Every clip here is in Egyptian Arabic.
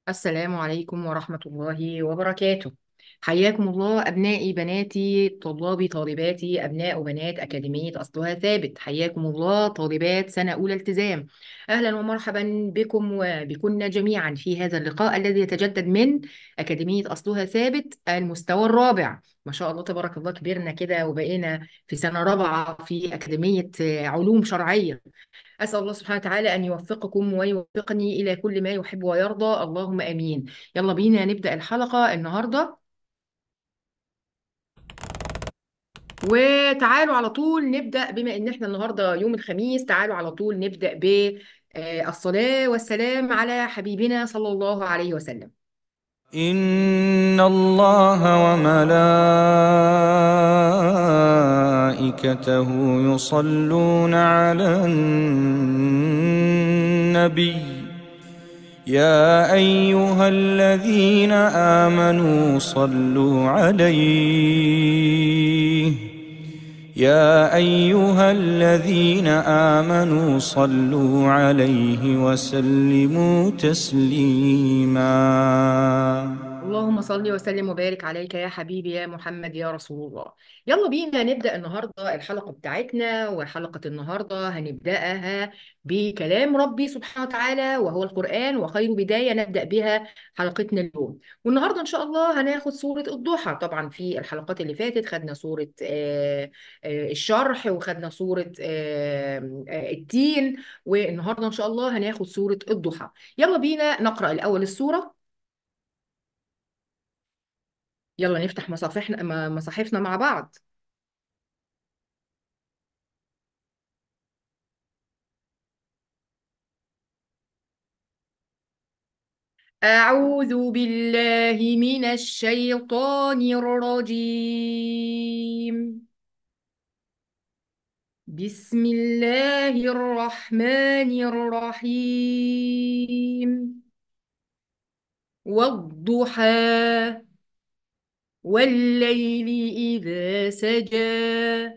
السلام عليكم ورحمة الله وبركاته حياكم الله أبنائي بناتي طلابي طالباتي أبناء وبنات أكاديمية أصلها ثابت حياكم الله طالبات سنة أولى التزام أهلا ومرحبا بكم وبكنا جميعا في هذا اللقاء الذي يتجدد من أكاديمية أصلها ثابت المستوى الرابع ما شاء الله تبارك الله كبرنا كده وبقينا في سنة رابعة في أكاديمية علوم شرعية أسأل الله سبحانه وتعالى أن يوفقكم ويوفقني إلى كل ما يحب ويرضى اللهم آمين يلا بينا نبدأ الحلقة النهاردة وتعالوا على طول نبدأ بما إن إحنا النهاردة يوم الخميس تعالوا على طول نبدأ بالصلاة والسلام على حبيبنا صلى الله عليه وسلم إن الله وملائكته يصلون على النبي يا أيها الذين آمنوا صلوا عليه يا أيها الذين آمنوا صلوا عليه وسلموا تسليما اللهم صل وسلم وبارك عليك يا حبيبي يا محمد يا رسول الله يلا بينا نبدأ النهاردة الحلقة بتاعتنا وحلقة النهاردة هنبدأها بكلام ربي سبحانه وتعالى وهو القرآن وخير بداية نبدأ بها حلقتنا اليوم والنهاردة إن شاء الله هناخد سورة الضحى طبعا في الحلقات اللي فاتت خدنا سورة آه، آه، الشرح وخدنا سورة آه، آه، التين والنهاردة إن شاء الله هناخد سورة الضحى يلا بينا نقرأ الأول السورة يلا نفتح مصافحنا م- مصاحفنا مع بعض أعوذ بالله من الشيطان الرجيم بسم الله الرحمن الرحيم والضحى والليل إذا سجى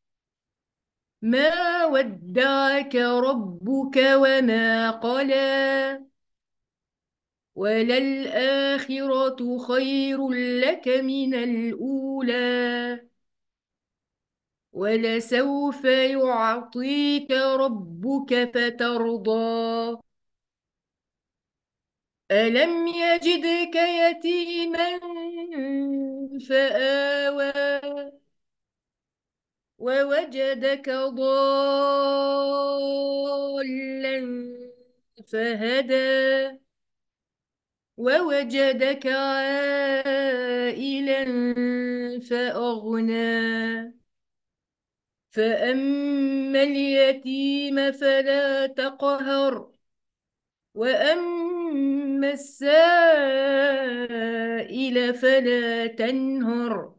ما ودعك ربك وما قلى وللآخرة خير لك من الأولى ولسوف يعطيك ربك فترضى ألم يجدك يتيما فآوى ووجدك ضالا فهدى ووجدك عائلا فأغنى فأما اليتيم فلا تقهر وأما السائل فلا تنهر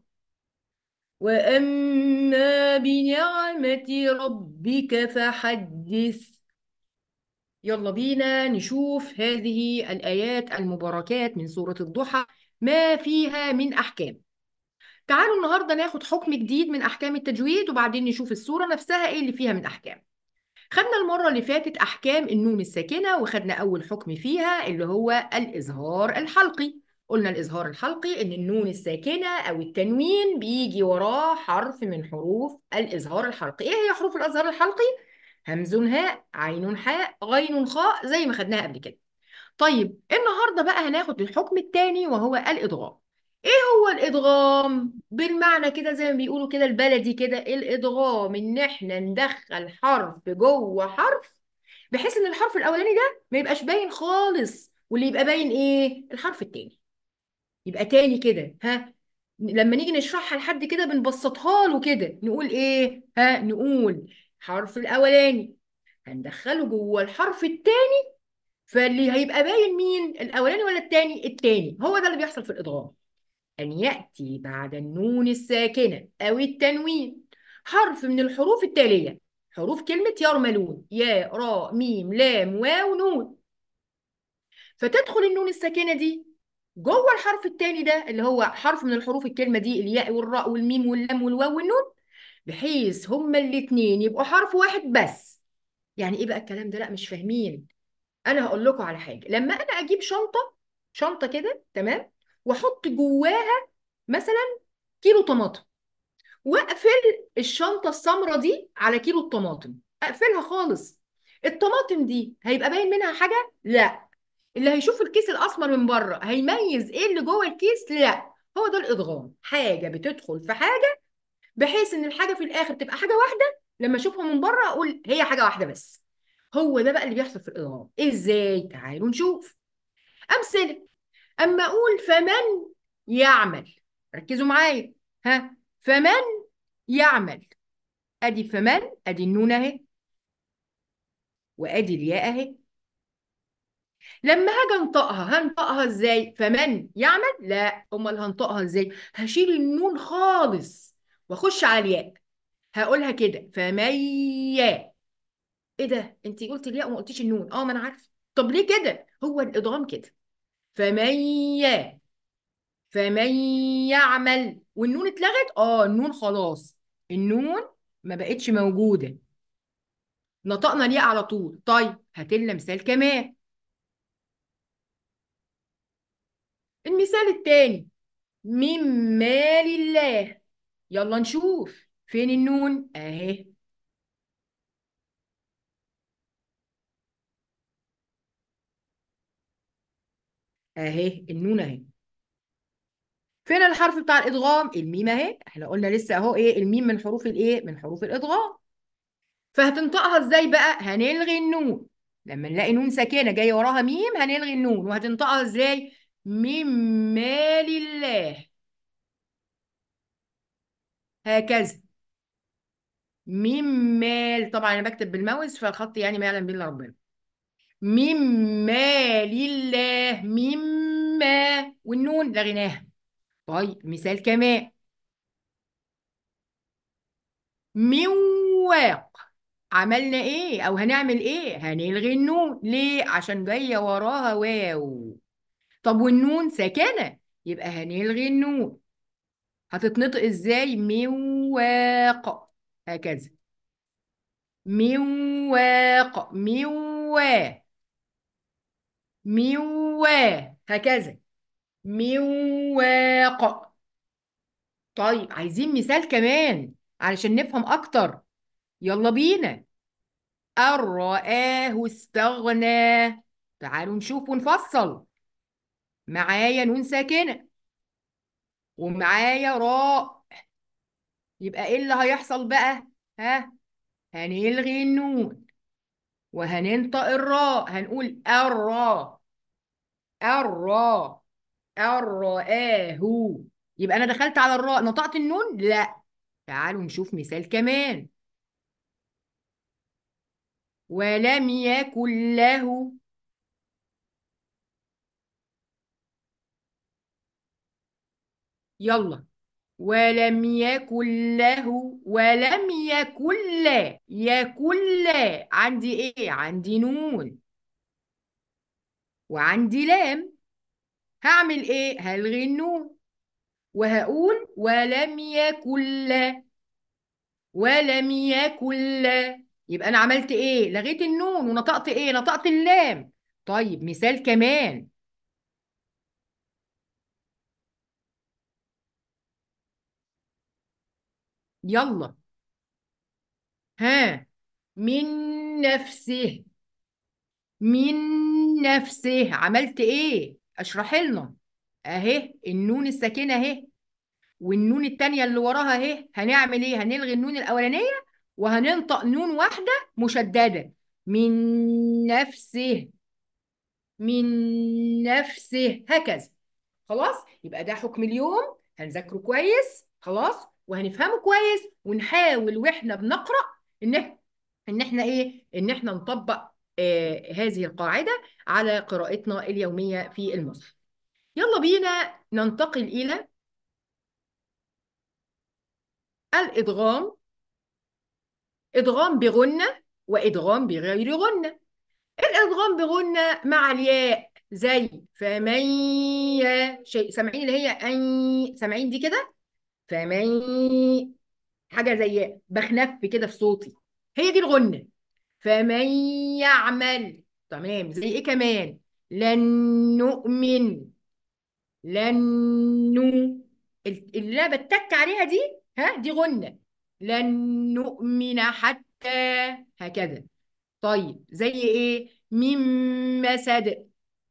وأما بنعمة ربك فحدث يلا بينا نشوف هذه الآيات المباركات من سورة الضحى ما فيها من أحكام تعالوا النهاردة ناخد حكم جديد من أحكام التجويد وبعدين نشوف السورة نفسها إيه اللي فيها من أحكام خدنا المرة اللي فاتت أحكام النون الساكنة وخدنا أول حكم فيها اللي هو الإظهار الحلقي قلنا الإظهار الحلقي إن النون الساكنة أو التنوين بيجي وراه حرف من حروف الإظهار الحلقي إيه هي حروف الإظهار الحلقي؟ همز هاء عين حاء غين خاء زي ما خدناها قبل كده طيب النهارده بقى هناخد الحكم التاني وهو الإدغام ايه هو الإدغام بالمعنى كده زي ما بيقولوا كده البلدي كده الإدغام ان احنا ندخل حرف جوه حرف بحيث ان الحرف الاولاني ده ما يبقاش باين خالص واللي يبقى باين ايه الحرف التاني يبقى تاني كده ها لما نيجي نشرحها لحد كده بنبسطها له كده نقول ايه ها نقول الحرف الاولاني هندخله جوه الحرف التاني فاللي هيبقى باين مين الاولاني ولا التاني التاني هو ده اللي بيحصل في الادغام ان ياتي بعد النون الساكنه او التنوين حرف من الحروف التاليه حروف كلمه يرملون يا راء ميم لام واو نون فتدخل النون الساكنه دي جوه الحرف التاني ده اللي هو حرف من الحروف الكلمه دي الياء والراء والميم واللام والواو والنون بحيث هما الاتنين يبقوا حرف واحد بس يعني ايه بقى الكلام ده لا مش فاهمين انا هقول لكم على حاجه لما انا اجيب شنطه شنطه كده تمام واحط جواها مثلا كيلو طماطم واقفل الشنطه السمراء دي على كيلو الطماطم اقفلها خالص الطماطم دي هيبقى باين منها حاجه لا اللي هيشوف الكيس الاسمر من بره هيميز ايه اللي جوه الكيس لا هو ده الادغام حاجه بتدخل في حاجه بحيث ان الحاجه في الاخر تبقى حاجه واحده لما اشوفها من بره اقول هي حاجه واحده بس هو ده بقى اللي بيحصل في الادغام ازاي تعالوا نشوف امثله اما اقول فمن يعمل ركزوا معايا ها فمن يعمل ادي فمن ادي النون اهي وادي الياء اهي لما هاجي انطقها هنطقها ازاي فمن يعمل لا امال هنطقها ازاي هشيل النون خالص واخش على الياء هقولها كده فمن يا ايه ده انت قلتي الياء وما قلتيش النون اه ما انا عارفه طب ليه كده هو الادغام كده فمن يا فمن يعمل والنون اتلغت اه النون خلاص النون ما بقتش موجوده نطقنا الياء على طول طيب هات لنا مثال كمان المثال التاني من مال الله يلا نشوف فين النون اهي اهي النون اهي فين الحرف بتاع الادغام الميم اهي احنا قلنا لسه اهو ايه الميم من حروف الايه من حروف الادغام فهتنطقها ازاي بقى هنلغي النون لما نلاقي نون ساكنه جايه وراها ميم هنلغي النون وهتنطقها ازاي من مال الله هكذا من مال طبعا انا بكتب بالماوس فالخط يعني ما يعلم به الا ربنا من مال الله مما والنون لغيناها طيب مثال كمان من واق عملنا ايه او هنعمل ايه هنلغي النون ليه عشان جايه وراها واو طب والنون ساكنه يبقى هنلغي النون هتتنطق ازاي مواق هكذا مواق موا موا هكذا مواق طيب عايزين مثال كمان علشان نفهم اكتر يلا بينا أن رآه استغنى تعالوا نشوف ونفصل معايا نون ساكنة ومعايا راء يبقى ايه اللي هيحصل بقى ها هنلغي النون وهننطق الراء هنقول الراء الراء الرآه يبقى انا دخلت على الراء نطقت النون لا تعالوا نشوف مثال كمان ولم يكن له يلا ولم يكن له ولم يكن لا يكن لا عندي ايه عندي نون وعندي لام هعمل ايه هلغي النون وهقول ولم يكن لا ولم يكن لا يبقى انا عملت ايه لغيت النون ونطقت ايه نطقت اللام طيب مثال كمان يلا ها من نفسه من نفسه عملت ايه اشرح لنا اهي النون الساكنه اهي والنون التانية اللي وراها اهي هنعمل ايه هنلغي النون الاولانيه وهننطق نون واحده مشدده من نفسه من نفسه هكذا خلاص يبقى ده حكم اليوم هنذاكره كويس خلاص وهنفهمه كويس ونحاول واحنا بنقرأ ان إح- ان احنا ايه ان احنا نطبق آه هذه القاعدة على قراءتنا اليومية في المصحف يلا بينا ننتقل إلى الإدغام إدغام بغنة وإدغام بغير غنة الإدغام بغنة مع الياء زي فمن يا شيء سامعين اللي هي أي سامعين دي كده فمن حاجة زي بخنف كده في صوتي هي دي الغنة فمن يعمل تمام زي ايه كمان لن نؤمن لن نو اللي انا بتك عليها دي ها دي غنة لن نؤمن حتى هكذا طيب زي ايه مما صدق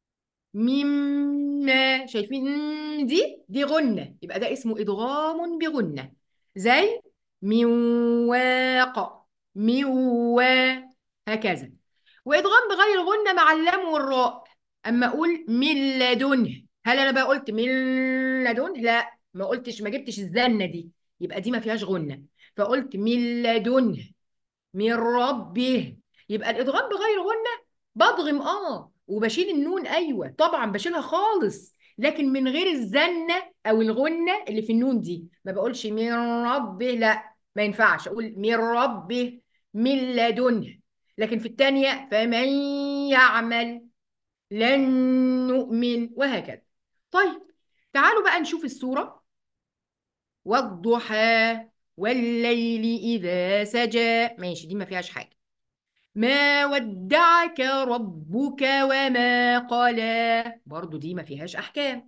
مما شايفين مم دي دي غنة يبقى ده اسمه إدغام بغنة زي من واق من وا هكذا وإدغام بغير غنة مع اللام والراء أما أقول من لدنه هل أنا بقى قلت من لدنه لا ما قلتش ما جبتش الزنة دي يبقى دي ما فيهاش غنة فقلت من لدنه من ربه يبقى الادغام بغير غنة بضغم اه وبشيل النون ايوه طبعا بشيلها خالص لكن من غير الزنة او الغنة اللي في النون دي ما بقولش من ربه لا ما ينفعش اقول من ربه من لدنه لكن في الثانية فمن يعمل لن نؤمن وهكذا طيب تعالوا بقى نشوف السورة والضحى والليل إذا سجى ماشي دي ما فيهاش حاجة ما ودعك ربك وما قلى برضو دي ما فيهاش أحكام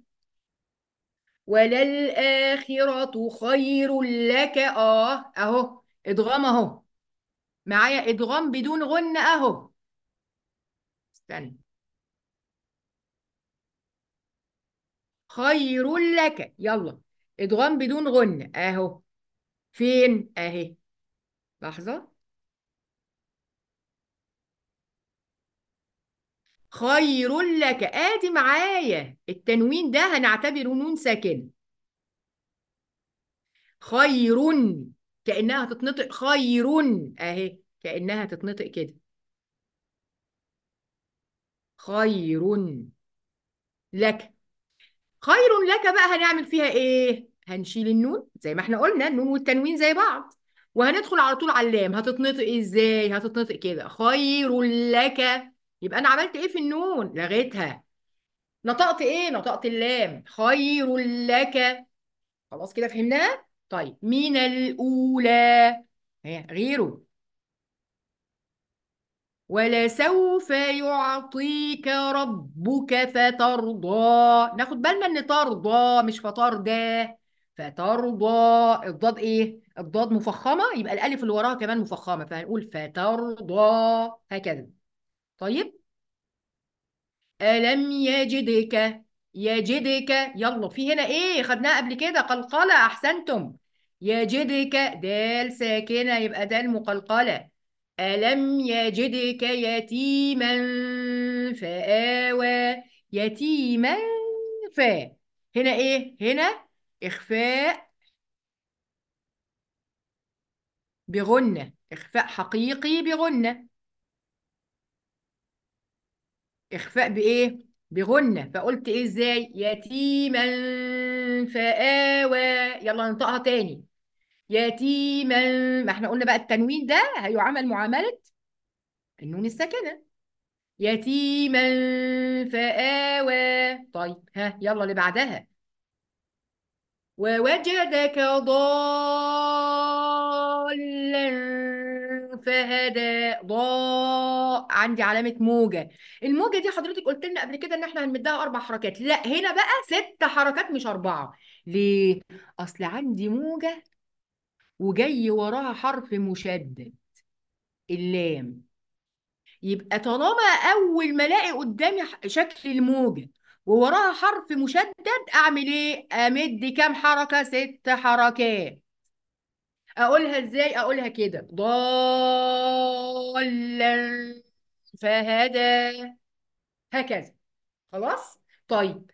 وللآخرة خير لك آه أهو إدغام أهو معايا إدغام بدون غنة أهو استنى خير لك يلا إدغام بدون غنة أهو فين أهي لحظة خير لك ادي معايا التنوين ده هنعتبره نون ساكن خير كأنها تتنطق خير اهي كأنها تتنطق كده خير لك خير لك بقى هنعمل فيها ايه هنشيل النون زي ما احنا قلنا النون والتنوين زي بعض وهندخل على طول على اللام هتتنطق ازاي هتتنطق كده خير لك يبقى انا عملت ايه في النون لغيتها نطقت ايه نطقت اللام خير لك خلاص كده فهمناها طيب من الاولى هي غيره ولسوف يعطيك ربك فترضى ناخد بالنا ان ترضى مش فترضى فترضى الضاد ايه الضاد مفخمه يبقى الالف اللي وراها كمان مفخمه فهنقول فترضى هكذا طيب ألم يجدك يجدك يلا في هنا إيه خدناها قبل كده قلقلة أحسنتم يجدك دال ساكنة يبقى دال مقلقلة ألم يجدك يتيما فآوى يتيما فا هنا إيه هنا إخفاء بغنة إخفاء حقيقي بغنة إخفاء بإيه؟ بغنة فقلت إيه إزاي؟ يتيما فآوى يلا ننطقها تاني يتيما ما إحنا قلنا بقى التنوين ده هيعامل معاملة النون الساكنة يتيما فآوى طيب ها يلا اللي بعدها ووجدك ضالا فهدى ضاء عندي علامة موجة الموجة دي حضرتك قلت لنا قبل كده ان احنا هنمدها اربع حركات لا هنا بقى ست حركات مش اربعة ليه اصل عندي موجة وجاي وراها حرف مشدد اللام يبقى طالما اول ما الاقي قدامي ح- شكل الموجة ووراها حرف مشدد اعمل ايه امد كام حركة ست حركات اقولها ازاي اقولها كده ضالا فهدى هكذا خلاص طيب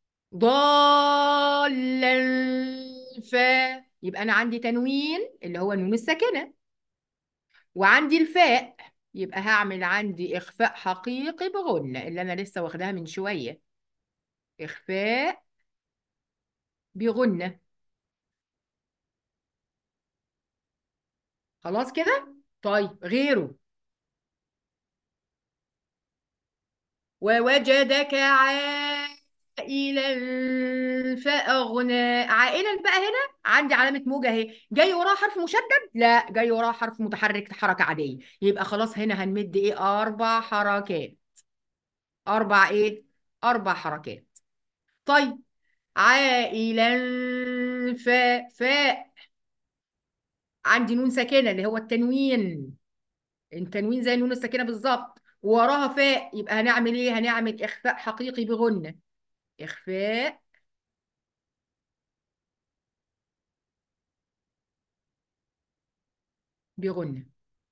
ضالا ف يبقى انا عندي تنوين اللي هو النون الساكنه وعندي الفاء يبقى هعمل عندي اخفاء حقيقي بغنة اللي انا لسه واخداها من شويه اخفاء بغنة خلاص كده طيب غيره ووجدك عائلا فأغنى عائلا بقى هنا عندي علامة موجة اهي جاي وراها حرف مشدد لا جاي وراها حرف متحرك حركة عادية يبقى خلاص هنا هنمد ايه أربع حركات أربع ايه أربع حركات طيب عائلا فاء فاء عندي نون ساكنة اللي هو التنوين التنوين زي النون الساكنة بالظبط وراها فاء يبقى هنعمل ايه هنعمل اخفاء حقيقي بغنة اخفاء بغنة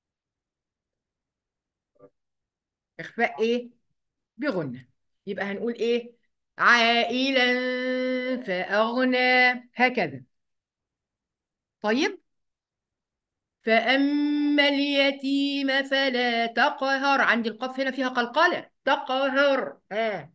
اخفاء ايه بغنة يبقى هنقول ايه عائلا فأغنى هكذا طيب فأما اليتيم فلا تقهر عندي القاف هنا فيها قلقلة تقهر آه.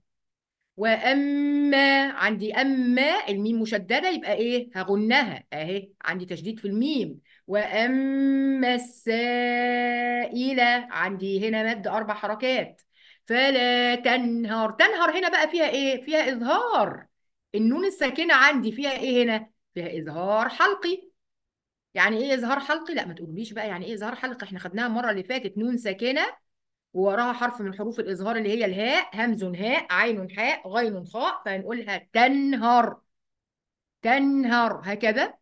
وأما عندي أما الميم مشددة يبقى إيه هغنها أهي عندي تشديد في الميم وأما السائلة عندي هنا مد أربع حركات فلا تنهر تنهر هنا بقى فيها إيه فيها إظهار النون الساكنة عندي فيها إيه هنا فيها إظهار حلقي يعني ايه اظهار حلقي لا ما تقوليش بقى يعني ايه اظهار حلقي احنا خدناها المره اللي فاتت نون ساكنه ووراها حرف من حروف الاظهار اللي هي الهاء همز هاء عين حاء غين خاء فهنقولها تنهر تنهر هكذا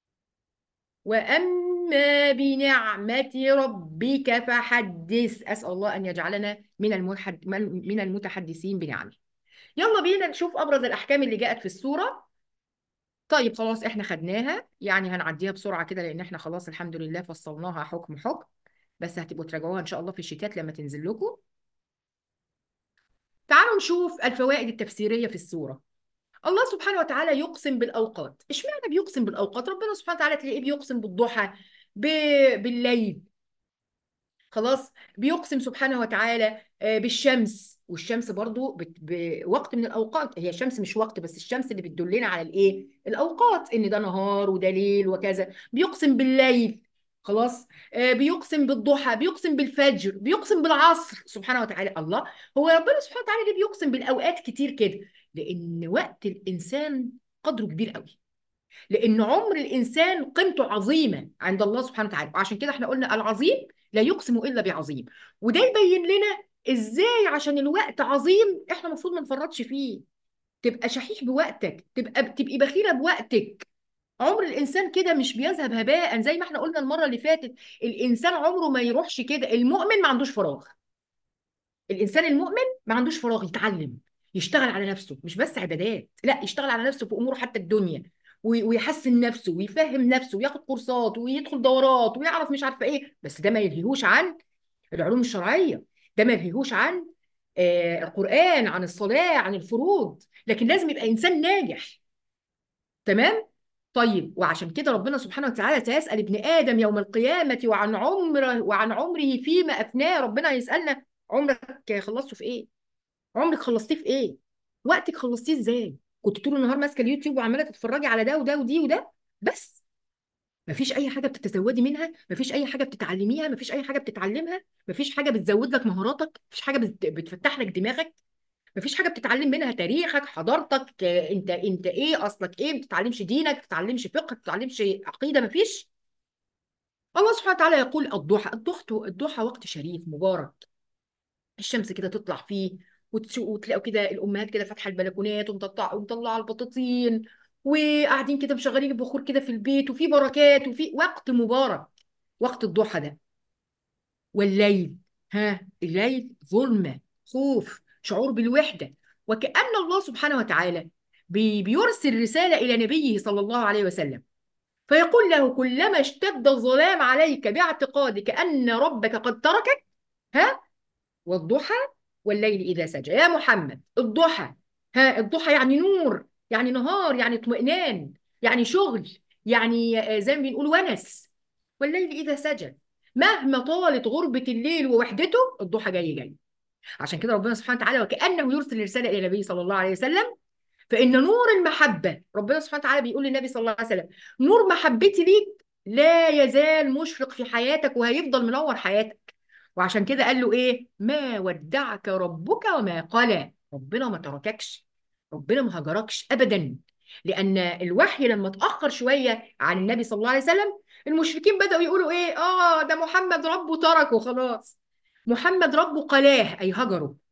واما بنعمه ربك فحدث اسال الله ان يجعلنا من المحد من المتحدثين بنعمه يلا بينا نشوف ابرز الاحكام اللي جاءت في السوره طيب خلاص احنا خدناها يعني هنعديها بسرعة كده لان احنا خلاص الحمد لله فصلناها حكم حكم بس هتبقوا تراجعوها ان شاء الله في الشتات لما تنزل لكم تعالوا نشوف الفوائد التفسيرية في السورة الله سبحانه وتعالى يقسم بالأوقات اشمعنى بيقسم بالأوقات ربنا سبحانه وتعالى تلاقيه بيقسم بالضحى ب... بالليل خلاص بيقسم سبحانه وتعالى آه، بالشمس والشمس برضو بت... بوقت من الاوقات هي الشمس مش وقت بس الشمس اللي بتدلنا على الايه الاوقات ان ده نهار وده ليل وكذا بيقسم بالليل خلاص آه، بيقسم بالضحى بيقسم بالفجر بيقسم بالعصر سبحانه وتعالى الله هو ربنا سبحانه وتعالى ليه بيقسم بالاوقات كتير كده لان وقت الانسان قدره كبير قوي لأن عمر الإنسان قيمته عظيمة عند الله سبحانه وتعالى وعشان كده احنا قلنا العظيم لا يقسم إلا بعظيم وده يبين لنا إزاي عشان الوقت عظيم احنا المفروض ما نفرطش فيه تبقى شحيح بوقتك تبقى تبقي بخيلة بوقتك عمر الإنسان كده مش بيذهب هباء زي ما احنا قلنا المرة اللي فاتت الإنسان عمره ما يروحش كده المؤمن ما عندوش فراغ الانسان المؤمن ما عندوش فراغ يتعلم يشتغل على نفسه مش بس عبادات لا يشتغل على نفسه في اموره حتى الدنيا وي- ويحسن نفسه ويفهم نفسه وياخد كورسات ويدخل دورات ويعرف مش عارفه ايه بس ده ما يلهيهوش عن العلوم الشرعيه ده ما يلهيهوش عن آه، القرآن عن الصلاة عن الفروض لكن لازم يبقى إنسان ناجح تمام طيب وعشان كده ربنا سبحانه وتعالى سيسأل ابن آدم يوم القيامة وعن عمره وعن عمره فيما أفناه ربنا هيسألنا عمرك خلصته في إيه عمرك خلصتيه في ايه وقتك خلصتيه ازاي كنت طول النهار ماسكه اليوتيوب وعماله تتفرجي على ده وده ودي وده بس مفيش اي حاجه بتتزودي منها مفيش اي حاجه بتتعلميها مفيش اي حاجه بتتعلمها مفيش حاجه بتزود لك مهاراتك مفيش حاجه بت- بتفتح لك دماغك مفيش حاجه بتتعلم منها تاريخك حضارتك آه، انت انت ايه اصلك ايه ما بتتعلمش دينك ما بتتعلمش فقه ما بتتعلمش عقيده مفيش الله سبحانه وتعالى يقول الضحى الضحى الضحى وقت شريف مبارك الشمس كده تطلع فيه وتشو- وتلاقوا كده الامهات كده فاتحه البلكونات ومطلعه ومطلعه البطاطين وقاعدين كده مشغلين البخور كده في البيت وفي بركات وفي وقت مبارك وقت الضحى ده والليل ها الليل ظلمه خوف شعور بالوحده وكأن الله سبحانه وتعالى بي- بيرسل رساله الى نبيه صلى الله عليه وسلم فيقول له كلما اشتد الظلام عليك باعتقادك ان ربك قد تركك ها والضحى والليل إذا سجى يا محمد الضحى ها الضحى يعني نور يعني نهار يعني اطمئنان يعني شغل يعني آه، زي ما بنقول ونس والليل إذا سجى مهما طالت غربة الليل ووحدته الضحى جاي جاي عشان كده ربنا سبحانه وتعالى وكأنه يرسل رسالة إلى النبي صلى الله عليه وسلم فإن نور المحبة ربنا سبحانه وتعالى بيقول للنبي صلى الله عليه وسلم نور محبتي ليك لا يزال مشرق في حياتك وهيفضل منور حياتك وعشان كده قال له إيه ما ودعك ربك وما قلى ربنا ما ترككش ربنا ما هجركش أبدا لأن الوحي لما اتأخر شوية عن النبي صلى الله عليه وسلم المشركين بدأوا يقولوا إيه آه ده محمد ربه تركه خلاص محمد ربه قلاه أي هجره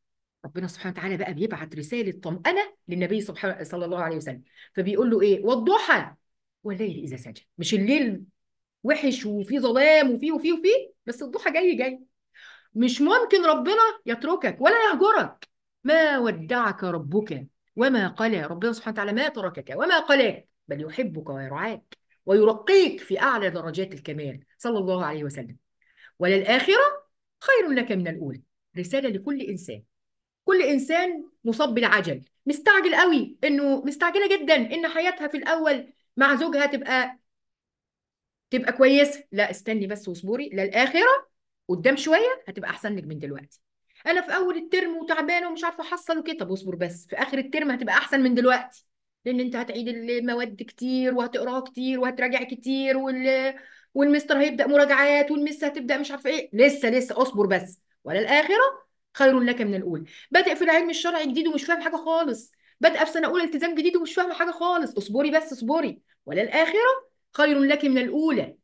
ربنا سبحانه وتعالى بقى بيبعت رسالة طمأنة للنبي سبحانه صلى الله عليه وسلم فبيقول له ايه والضحى والليل إذا سجى مش الليل وحش وفيه ظلام وفيه وفيه وفيه بس الضحى جاي جاي مش ممكن ربنا يتركك ولا يهجرك ما ودعك ربك وما قلى ربنا سبحانه وتعالى ما تركك وما قلاك بل يحبك ويرعاك ويرقيك في أعلى درجات الكمال صلى الله عليه وسلم وللآخرة خير لك من الأولى رسالة لكل إنسان كل إنسان مصاب بالعجل مستعجل قوي إنه مستعجلة جدا إن حياتها في الأول مع زوجها تبقى تبقى كويسة لا استني بس واصبري للآخرة قدام شوية هتبقى أحسن لك من دلوقتي أنا في أول الترم وتعبانة ومش عارفة أحصل وكده طب اصبر بس في آخر الترم هتبقى أحسن من دلوقتي لأن أنت هتعيد المواد كتير وهتقراها كتير وهتراجع كتير وال... والمستر هيبدأ مراجعات والمس هتبدأ مش عارفة إيه لسه لسه اصبر بس وللآخرة خير لك من الأولى بادئ في العلم الشرعي جديد ومش فاهم حاجة خالص بادئه في سنة أولى التزام جديد ومش فاهمة حاجة خالص اصبري بس اصبري وللآخرة خير لك من الأولى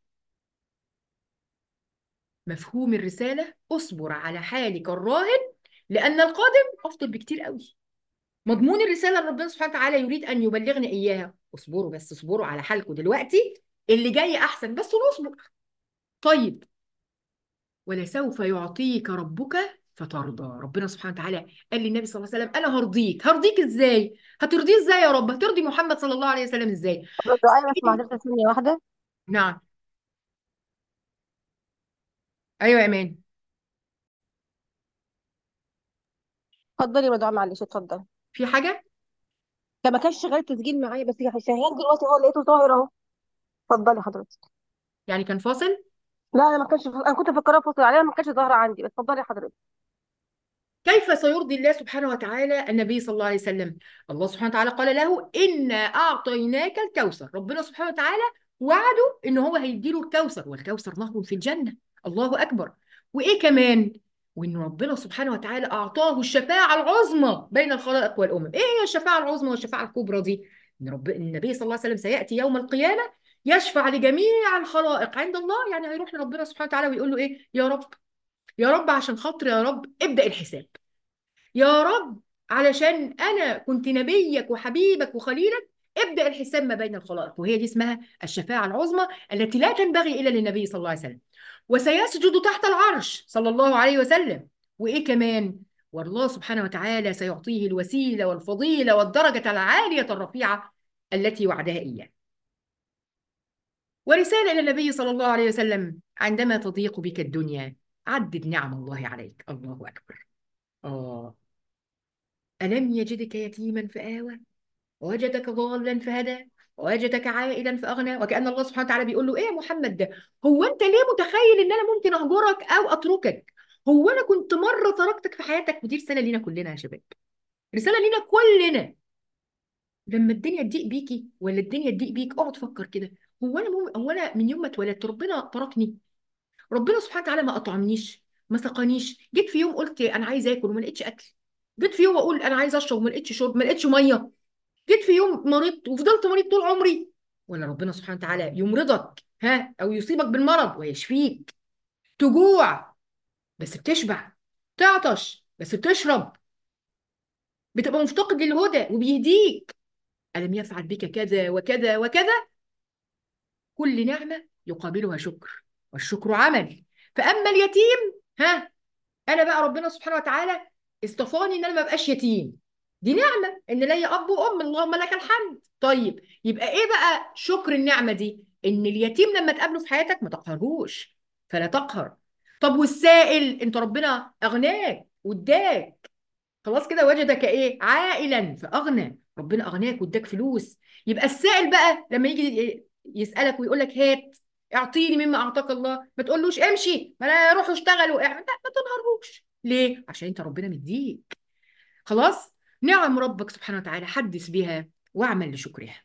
مفهوم الرسالة اصبر على حالك الراهن لأن القادم أفضل بكتير قوي مضمون الرسالة اللي ربنا سبحانه وتعالى يريد أن يبلغنا إياها اصبروا بس اصبروا على حالكم دلوقتي اللي جاي أحسن بس نصبر طيب ولسوف يعطيك ربك فترضى ربنا سبحانه وتعالى قال للنبي صلى الله عليه وسلم أنا هرضيك هرضيك إزاي هترضيه إزاي يا رب هترضي محمد صلى الله عليه وسلم إزاي طب الدعاء بس مع حضرتك ثانية واحدة نعم أيوة يا إيمان اتفضلي يا دعاء معلش اتفضل في حاجة كان ما كانش شغال تسجيل معايا بس شغال دلوقتي هو لقيته ظاهر اهو اتفضلي حضرتك يعني كان فاصل لا انا ما كانش انا كنت مفكراه فاصل عليها ما كانش ظاهره عندي بس اتفضلي حضرتك كيف سيرضي الله سبحانه وتعالى النبي صلى الله عليه وسلم الله سبحانه وتعالى قال له إنا أعطيناك الكوثر ربنا سبحانه وتعالى وعده إن هو هيديله الكوثر والكوثر نهر في الجنة الله أكبر وإيه كمان وإن ربنا سبحانه وتعالى أعطاه الشفاعة العظمى بين الخلائق والأمم إيه هي الشفاعة العظمى والشفاعة الكبرى دي إن رب النبي صلى الله عليه وسلم سيأتي يوم القيامة يشفع لجميع الخلائق عند الله يعني هيروح لربنا سبحانه وتعالى ويقول له إيه يا رب يا رب عشان خاطر يا رب ابدأ الحساب يا رب علشان أنا كنت نبيك وحبيبك وخليلك ابدأ الحساب ما بين الخلائق وهي دي اسمها الشفاعة العظمى التي لا تنبغي إلا للنبي صلى الله عليه وسلم وسيسجد تحت العرش صلى الله عليه وسلم وإيه كمان والله سبحانه وتعالى سيعطيه الوسيلة والفضيلة والدرجة العالية الرفيعة التي وعدها إياه ورسالة إلى النبي صلى الله عليه وسلم عندما تضيق بك الدنيا عدد نعم الله عليك الله أكبر آه ألم يجدك يتيما فآوى ووجدك ضالا فهدى ووجدك عائلا فأغنى وكأن الله سبحانه وتعالى بيقول له إيه يا محمد ده هو أنت ليه متخيل إن أنا ممكن أهجرك أو أتركك هو أنا كنت مرة تركتك في حياتك ودي رسالة لينا كلنا يا شباب رسالة لينا كلنا لما الدنيا تضيق بيكي ولا الدنيا تضيق بيك اقعد فكر كده هو انا مم... هو انا من يوم ما اتولدت ربنا تركني ربنا سبحانه وتعالى ما اطعمنيش ما سقانيش جيت في يوم قلت انا عايز اكل وما لقيتش اكل جيت في يوم اقول انا عايز اشرب وما لقيتش شرب ما لقيتش ميه جيت في يوم مرضت وفضلت مريض طول عمري ولا ربنا سبحانه وتعالى يمرضك ها او يصيبك بالمرض ويشفيك تجوع بس بتشبع تعطش بس بتشرب بتبقى مفتقد للهدى وبيهديك ألم يفعل بك كذا وكذا وكذا كل نعمة يقابلها شكر والشكر عمل فأما اليتيم ها أنا بقى ربنا سبحانه وتعالى اصطفاني إن أنا ما بقاش يتيم دي نعمة إن ليا أب وأم اللهم لك الحمد طيب يبقى إيه بقى شكر النعمة دي إن اليتيم لما تقابله في حياتك ما تقهرهوش فلا تقهر طب والسائل أنت ربنا أغناك واداك خلاص كده وجدك ايه عائلا فاغنى ربنا اغناك واداك فلوس يبقى السائل بقى لما يجي يسالك ويقول لك هات اعطيني مما اعطاك الله ما تقولوش امشي ما انا روحوا اشتغلوا اعمل لا ما تنهرهوش ليه عشان انت ربنا مديك خلاص نعم ربك سبحانه وتعالى حدث بها واعمل لشكرها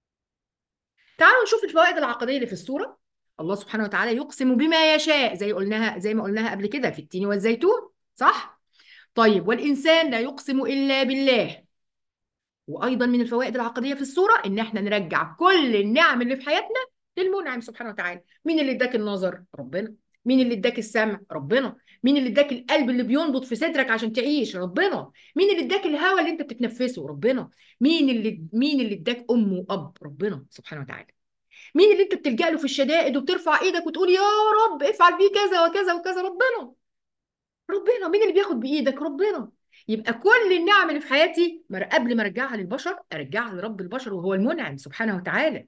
تعالوا نشوف الفوائد العقديه اللي في السوره الله سبحانه وتعالى يقسم بما يشاء زي قلناها زي ما قلناها قبل كده في التين والزيتون صح طيب والإنسان لا يقسم إلا بالله وأيضا من الفوائد العقدية في السورة إن إحنا نرجع كل النعم اللي في حياتنا للمنعم سبحانه وتعالى مين اللي اداك النظر ربنا مين اللي اداك السمع ربنا مين اللي اداك القلب اللي بينبض في صدرك عشان تعيش ربنا مين اللي اداك الهواء اللي انت بتتنفسه ربنا مين اللي مين اللي اداك ام واب ربنا سبحانه وتعالى مين اللي انت بتلجأ له في الشدائد وبترفع ايدك وتقول يا رب افعل بيه كذا وكذا وكذا ربنا ربنا مين اللي بياخد بايدك ربنا يبقى كل النعم اللي في حياتي مر- قبل ما ارجعها للبشر ارجعها لرب البشر وهو المنعم سبحانه وتعالى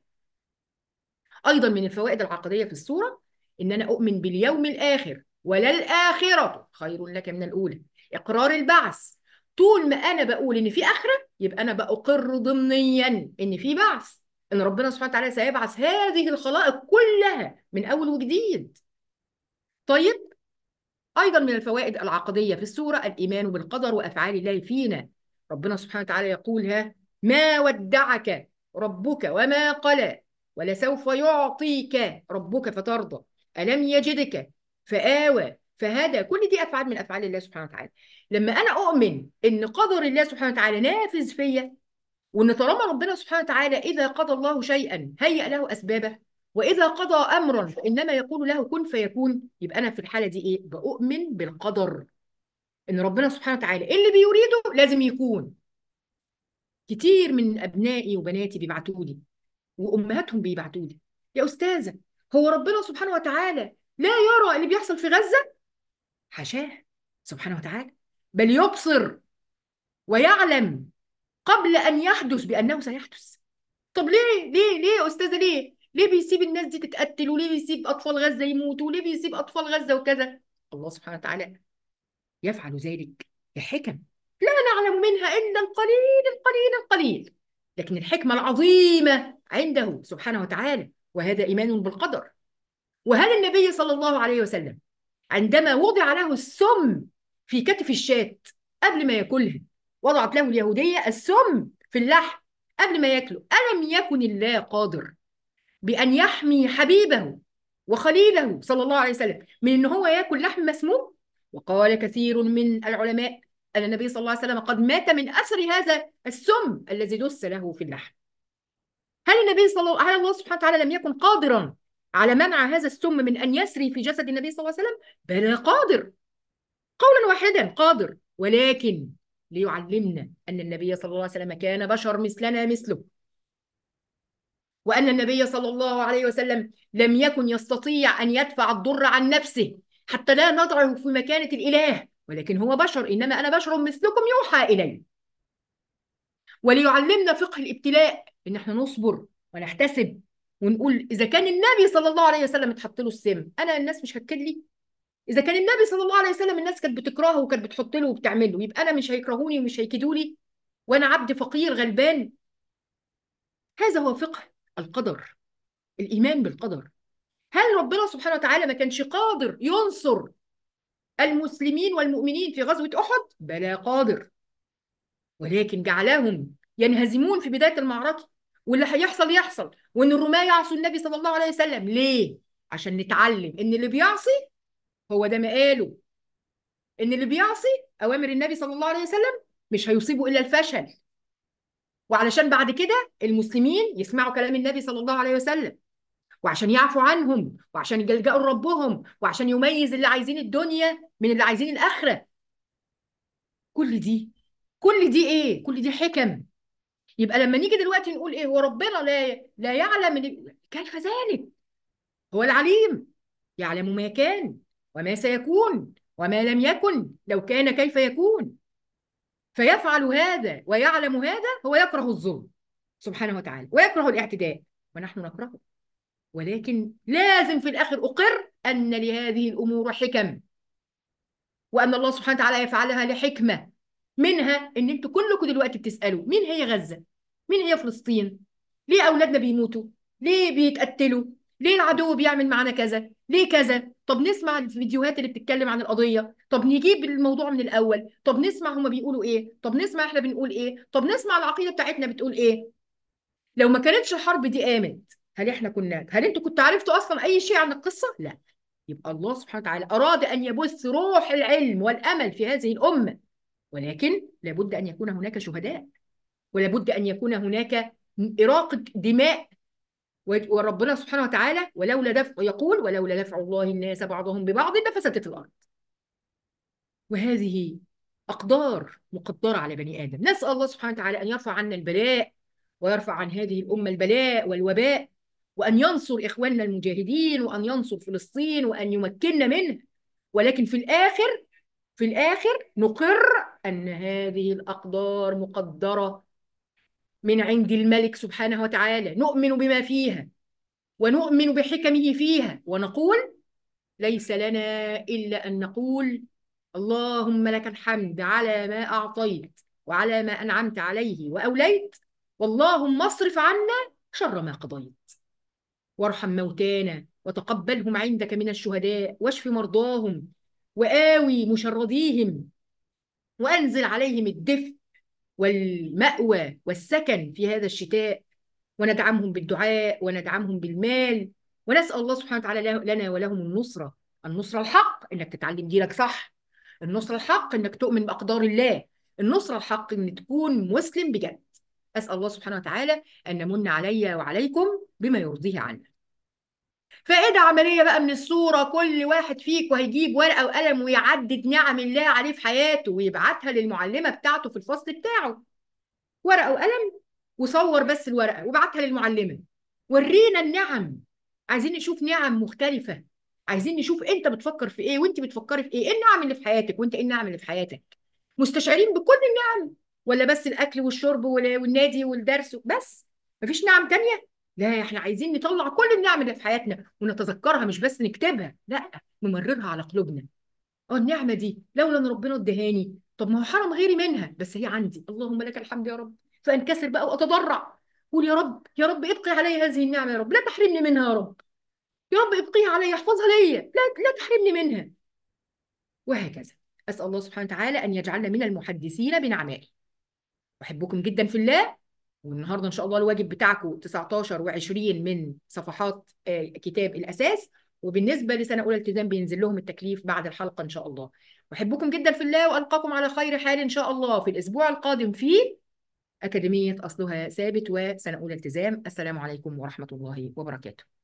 ايضا من الفوائد العقديه في السوره ان انا اؤمن باليوم الاخر وللآخرة خير لك من الأولى إقرار البعث طول ما أنا بقول إن في آخرة يبقى أنا بأقر ضمنيا إن في بعث إن ربنا سبحانه وتعالى سيبعث هذه الخلائق كلها من أول وجديد طيب أيضا من الفوائد العقدية في السورة الإيمان بالقدر وأفعال الله فينا ربنا سبحانه وتعالى يقول ها ما ودعك ربك وما قلى ولسوف يعطيك ربك فترضى ألم يجدك فآوى فهدى كل دي أفعال من أفعال الله سبحانه وتعالى لما أنا أؤمن إن قدر الله سبحانه وتعالى نافذ فيا وإن طالما ربنا سبحانه وتعالى إذا قضى الله شيئا هيأ له أسبابه وإذا قضى أمرا فإنما يقول له كن فيكون يبقى أنا في الحالة دي إيه؟ بؤمن بالقدر إن ربنا سبحانه وتعالى اللي بيريده لازم يكون كتير من أبنائي وبناتي بيبعتوا لي وأمهاتهم بيبعتوا لي يا أستاذة هو ربنا سبحانه وتعالى لا يرى اللي بيحصل في غزة حاشاه سبحانه وتعالى بل يبصر ويعلم قبل أن يحدث بأنه سيحدث طب ليه ليه ليه يا أستاذة ليه ليه بيسيب الناس دي تتقتل وليه بيسيب أطفال غزة يموتوا وليه بيسيب أطفال غزة وكذا الله سبحانه وتعالى يفعل ذلك بحكم لا نعلم منها إلا القليل القليل القليل لكن الحكمة العظيمة عنده سبحانه وتعالى وهذا إيمان بالقدر وهل النبي صلى الله عليه وسلم عندما وضع له السم في كتف الشاة قبل ما ياكلها وضعت له اليهودية السم في اللحم قبل ما ياكله ألم يكن الله قادر بأن يحمي حبيبه وخليله صلى الله عليه وسلم من أن هو ياكل لحم مسموم وقال كثير من العلماء أن النبي صلى الله عليه وسلم قد مات من أثر هذا السم الذي دس له في اللحم هل النبي صلى الله هل الله سبحانه وتعالى لم يكن قادرا على منع هذا السم من أن يسري في جسد النبي صلى الله عليه وسلم بلى قادر قولا واحدا قادر ولكن ليعلمنا أن النبي صلى الله عليه وسلم كان بشر مثلنا مثله وأن النبي صلى الله عليه وسلم لم يكن يستطيع أن يدفع الضر عن نفسه حتى لا نضعه في مكانة الإله ولكن هو بشر إنما أنا بشر مثلكم يوحى إلي وليعلمنا فقه الابتلاء إن احنا نصبر ونحتسب ونقول إذا كان النبي صلى الله عليه وسلم اتحط له السم أنا الناس مش هتكد لي إذا كان النبي صلى الله عليه وسلم الناس كانت بتكرهه وكانت بتحط له وبتعمل له يبقى أنا مش هيكرهوني ومش هيكدوا لي وأنا عبد فقير غلبان هذا هو فقه القدر الإيمان بالقدر هل ربنا سبحانه وتعالى ما كانش قادر ينصر المسلمين والمؤمنين في غزوة أحد؟ بلى قادر ولكن جعلهم ينهزمون في بداية المعركة واللي هيحصل يحصل وإن الرماة يعصوا النبي صلى الله عليه وسلم ليه؟ عشان نتعلم إن اللي بيعصي هو ده مقاله إن اللي بيعصي أوامر النبي صلى الله عليه وسلم مش هيصيبه إلا الفشل وعلشان بعد كده المسلمين يسمعوا كلام النبي صلى الله عليه وسلم وعشان يعفوا عنهم وعشان يلجأوا لربهم وعشان يميز اللي عايزين الدنيا من اللي عايزين الآخرة كل دي كل دي ايه كل دي حكم يبقى لما نيجي دلوقتي نقول ايه هو ربنا لا لا يعلم ال- كيف ذلك هو العليم يعلم ما كان وما سيكون وما لم يكن لو كان كيف يكون فيفعل هذا ويعلم هذا هو يكره الظلم سبحانه وتعالى ويكره الاعتداء ونحن نكرهه ولكن لازم في الآخر أقر أن لهذه الأمور حكم وأن الله سبحانه وتعالى يفعلها لحكمة منها إن أنتوا كلكم دلوقتي بتسألوا مين هي غزة؟ مين هي فلسطين؟ ليه أولادنا بيموتوا؟ ليه بيتقتلوا؟ ليه العدو بيعمل معانا كذا؟ ليه كذا؟ طب نسمع الفيديوهات اللي بتتكلم عن القضية، طب نجيب الموضوع من الأول، طب نسمع هما بيقولوا إيه؟ طب نسمع إحنا بنقول إيه؟ طب نسمع العقيدة بتاعتنا بتقول إيه؟ لو ما كانتش الحرب دي قامت هل احنا كنا هل انتوا كنتوا عرفتوا اصلا اي شيء عن القصه؟ لا يبقى الله سبحانه وتعالى اراد ان يبث روح العلم والامل في هذه الامه ولكن لابد ان يكون هناك شهداء ولابد ان يكون هناك اراقه دماء وربنا سبحانه وتعالى ولولا دفع يقول ولولا دفع الله الناس بعضهم ببعض لفسدت الارض وهذه أقدار مقدرة على بني آدم نسأل الله سبحانه وتعالى أن يرفع عنا البلاء ويرفع عن هذه الأمة البلاء والوباء وأن ينصر إخواننا المجاهدين وأن ينصر فلسطين وأن يمكننا منها ولكن في الآخر في الآخر نقر أن هذه الأقدار مقدرة من عند الملك سبحانه وتعالى نؤمن بما فيها ونؤمن بحكمه فيها ونقول ليس لنا إلا أن نقول اللهم لك الحمد على ما أعطيت وعلى ما أنعمت عليه وأوليت واللهم اصرف عنا شر ما قضيت وارحم موتانا وتقبلهم عندك من الشهداء واشف مرضاهم وآوي مشرديهم وأنزل عليهم الدفء والمأوى والسكن في هذا الشتاء وندعمهم بالدعاء وندعمهم بالمال ونسأل الله سبحانه وتعالى لنا ولهم النصرة النصرة الحق إنك تتعلم دينك صح النصرة الحق إنك تؤمن بأقدار الله النصرة الحق إن تكون مسلم بجد أسأل الله سبحانه وتعالى أن يمن علي وعليكم بما يرضيه عنا فائدة عملية بقى من الصورة كل واحد فيكم هيجيب ورقة وقلم ويعدد نعم الله عليه في حياته ويبعتها للمعلمة بتاعته في الفصل بتاعه ورقة وقلم وصور بس الورقة وبعتها للمعلمة ورينا النعم عايزين نشوف نعم مختلفة عايزين نشوف انت بتفكر في ايه وانت بتفكري في ايه ايه النعم اللي في حياتك وانت ايه النعم اللي في حياتك مستشعرين بكل النعم ولا بس الاكل والشرب والنادي والدرس بس مفيش نعم تانية لا احنا عايزين نطلع كل النعم اللي في حياتنا ونتذكرها مش بس نكتبها لا نمررها على قلوبنا اه النعمه دي لولا ان ربنا ادهاني طب ما هو حرم غيري منها بس هي عندي اللهم لك الحمد يا رب فانكسر بقى واتضرع قول يا رب يا رب ابقي علي هذه النعمه يا رب لا تحرمني منها يا رب يا رب ابقيها علي احفظها ليا لا لا تحرمني منها وهكذا اسال الله سبحانه وتعالى ان يجعلنا من المحدثين بنعمائه احبكم جدا في الله والنهارده ان شاء الله الواجب بتاعكم 19 و20 من صفحات كتاب الاساس وبالنسبه لسنه اولى التزام بينزل لهم التكليف بعد الحلقه ان شاء الله احبكم جدا في الله والقاكم على خير حال ان شاء الله في الاسبوع القادم في اكاديميه اصلها ثابت وسنه اولى التزام السلام عليكم ورحمه الله وبركاته